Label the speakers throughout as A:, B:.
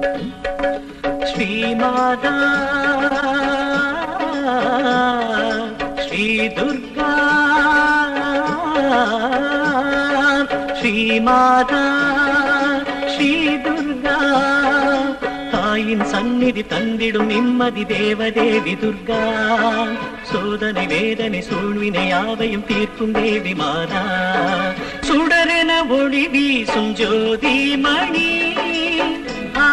A: श्रीमाता श्रीदुर्गा ஸ்ரீமாதா ஸ்ரீதுர்கா தாயின் சந்நிதி தந்திடும் நிம்மதி தேவதேவி துர்கா சோதனை வேதனை சூழ்வினை யாவையும் தீர்க்கும் தேவி மாதா சுடரென ஒளி வீசும் ஜோதி மணி ஆ,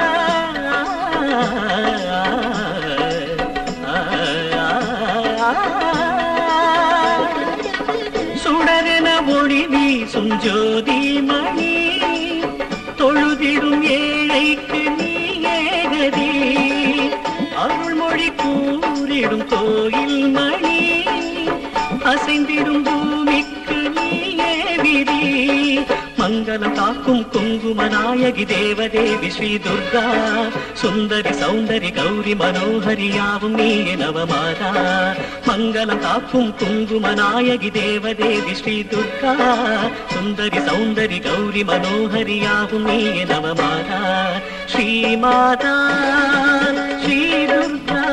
A: ஆ, ஆ, ஆ. சுடரென ஒளி வீசும் ஜோதி மணி தொழுதிடும் ஏழைக்கு நீ ஏகதி அருள்மொழி கூறிடும் கோயில் மணி அசைந்திடும் பூமிக்கு நீயே விதி மங்களம் காக்கும் குங்கும நாயகி தேவதேவி ஸ்ரீ துர்கா சுந்தரி சௌந்தரி கௌரி மனோஹரி யாவும் நீயே நவமாதா மங்களம் காக்கும் குங்கும நாயகி தேவதேவி ஸ்ரீ துர்கா சுந்தரி சௌந்தரி கௌரி மனோஹரி யாவும் நீயே நவமாதா ஸ்ரீமாதா ஸ்ரீ துர்கா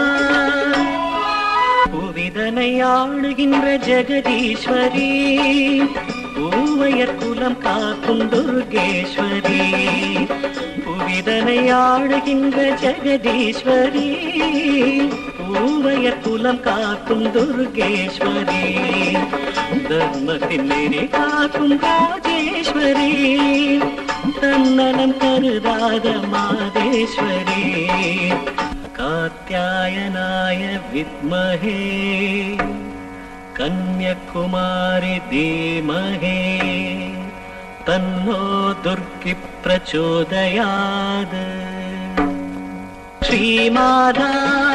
A: புவிதனை ஆளுகின்ற ஜெகதீஸ்வரி பூவையர் குலம் காக்கும் துர்கேஸ்வரி புவிதனை ஆளுகின்ற ஜெகதீஸ்வரி பூவையர் குலம் காக்கும் துர்கேஸ்வரி தர்மத்தின் மேலே காக்கும் ராஜேஸ்வரி தன்னலம் கருதாத மாதேஸ்வரி कात्यायनाय विद्महे कन्याकुमारि धीमहे तन्नो दुर्गि प्रचोदयात् श्रीमाधा